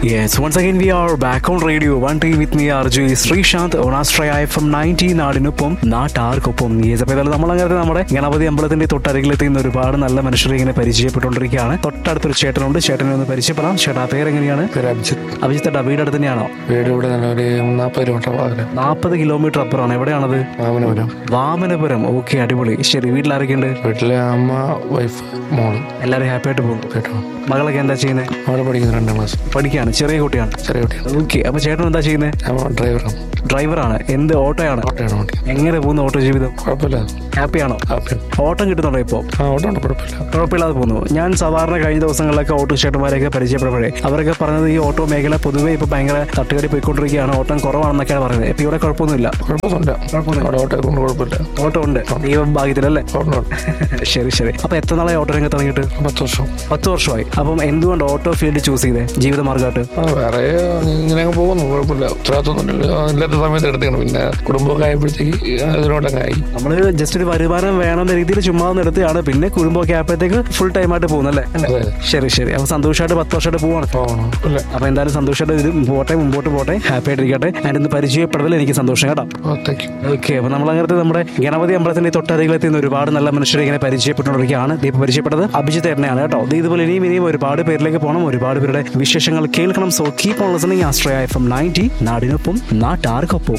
Yes, once again we are back on radio. One day with me, RJ Sreesanth on Astraya FM 90 നാടിനൊപ്പം നാട്ടാർക്കൊപ്പം yes അപ്പോൾ ഇതായാലും നമ്മളങ്ങനെ നമ്മുടെ ഗണപതി അമ്പലത്തിന്റെ തൊട്ടരികിലെത്തുന്ന ഒരുപാട് നല്ല മനുഷ്യരെ ഇങ്ങനെ പരിചയപ്പെട്ടുകൊണ്ടിരിക്കുകയാണ് തൊട്ടടുത്തൊരു ചേട്ടനുണ്ട് ചേട്ടനെ ഒന്ന് പരിചയപ്പെടാം ചേട്ടാ പേരെങ്ങനെയാണ് പേര് അഭിജിത്ത് അഭിജിത്ത് വീട് അടുത്ത് തന്നെയാണോ വീട് ഇവിടെ തന്നെ ഒരു നാൽപ്പത് കിലോമീറ്റർ ഭാഗം നാൽപ്പത് കിലോമീറ്റർ അപ്പുറമാണ് എവിടെയാണത് മാമനപുരം വാമനപുരം ഓക്കെ അടിപൊളി ശരി വീട്ടിലാരൊക്കെയുണ്ട് വീട്ടിലെ അമ്മ വൈഫ് മോള് എല്ലാവരും ഹാപ്പി ആയിട്ട് പോകും കേട്ടോ മകളൊക്കെ എന്താ ചെയ്യുന്നത് അവള് പഠിക്കുന്ന രണ്ടാം ക്ലാസ് പഠിക്കുകയാണ് ചെറിയ കുട്ടിയാണ് ചെറിയ കുട്ടിയാണ് ഓക്കെ അപ്പൊ ചേട്ടൻ എന്താ ചെയ്യുന്നത് ഞാൻ ഡ്രൈവറാണ് ഡ്രൈവറാണ് എന്ത് ഓട്ടോയാണ് ഓട്ടോയാണ് വണ്ടി എങ്ങനെ പോകുന്നു ഓട്ടോ ജീവിതം കുഴപ്പമില്ല ഹാപ്പിയാണോ ഹാപ്പി ഓട്ടം കിട്ടുന്നുണ്ടോ ഇപ്പോൾ ആ ഓട്ടോ ഉണ്ട് കുഴപ്പമില്ല കുഴപ്പമില്ലാതെ പോകുന്നു ഞാൻ സാധാരണ കഴിഞ്ഞ ദിവസങ്ങളിലൊക്കെ ഓട്ടോ ചേട്ടന്മാരെയൊക്കെ പരിചയപ്പെടുമ്പോഴേ അവരൊക്കെ പറഞ്ഞത് ഈ ഓട്ടോ മേഖല പൊതുവേ ഇപ്പൊ ഭയങ്കര തട്ടുകടി പോയിക്കൊണ്ടിരിക്കുകയാണ് ഓട്ടം കുറവാണെന്നൊക്കെയാണ് പറയുന്നത് ഇപ്പൊ ഇവിടെ കുഴപ്പമൊന്നുമില്ല കുഴപ്പമൊന്നുമില്ല അവിടെ ഓട്ടോ കൊണ്ട് കുഴപ്പമില്ല ഓട്ടോ ഉണ്ട് ദൈവം ഭാഗ്യത്തിലല്ലേ ഓട്ടോ ഉണ്ട് ശരി ശരി അപ്പൊ എത്ര നാളെ ഓട്ടോ രംഗത്ത് ഇറങ്ങിയിട്ട് പത്ത് വർഷം പത്ത് വർഷമായി അപ്പം എന്തുകൊണ്ട് ഓട്ടോ ഫീൽഡ് ചൂസ് ചെയ്തേ ജീവിതമാർഗമായിട്ട് ആ വേറെ ഇങ്ങനെ അങ്ങ് പോകുന്നു കുഴപ്പമില്ല ഉത്തരവാദിത്വമൊന്നുമില്ല ഇല്ലാത്ത സമയത്ത് എടുത്തേക്കണം പിന്നെ കുടുംബമൊക്കെ ആയപ്പോഴത്തേക്ക് ഇതിനോട്ടങ്ങ് ആയി നമ്മള് ജസ്റ്റ് ഒരു വരുമാനം വേണമെന്ന രീതിയിൽ ചുമ്മാ ഒന്ന് എടുത്തതാണ് പിന്നെ കുടുംബമൊക്കെ ആയപ്പോഴത്തേക്ക് ഫുൾ ടൈം ആയിട്ട് പോകുന്നല്ലേ അതെ ശരി ശരി അപ്പൊ സന്തോഷമായിട്ട് പത്ത് വർഷമായിട്ട് പോവാണ് പോകണം ഇല്ല അപ്പൊ എന്തായാലും സന്തോഷമായിട്ട് ഇത് പോട്ടെ മുമ്പോട്ട് പോട്ടെ ഹാപ്പി ആയിട്ടിരിക്കട്ടെ ആൻഡ് ഇന്ന് പരിചയപ്പെടുന്നതിൽ എനിക്ക് സന്തോഷം കേട്ടോ ഓ താങ്ക് യു ഓക്കെ അപ്പൊ നമ്മൾ അങ്ങനത്തെ നമ്മുടെ ഗണപതി അമ്പലത്തിന്റെ തൊട്ടരികിലെത്തി നിന്ന് ഒരുപാട് നല്ല മനുഷ്യരെ ഇങ്ങനെ പരിചയപ്പെട്ടുകൊണ്ടിരിക്കുകയാണ് ദീപ് പരിചയപ്പെട്ടത് അഭിജിത്ത് ഏട്ടനെയാണ് കേട്ടോ ദേ ഇതുപോലെ ഇനിയും ഇനിയും ഒരുപാട് പേരിലേക്ക് പോകണം ഒരുപാട് പേരുടെ വിശേഷങ്ങൾ കേൾക്കണം സോ കീപ് ഓൺ ലിസണിങ് ആസ്ട്രയ എഫ് എം നയൻറ്റി നാടിനൊപ്പം നാട്ടാർക്കൊപ്പം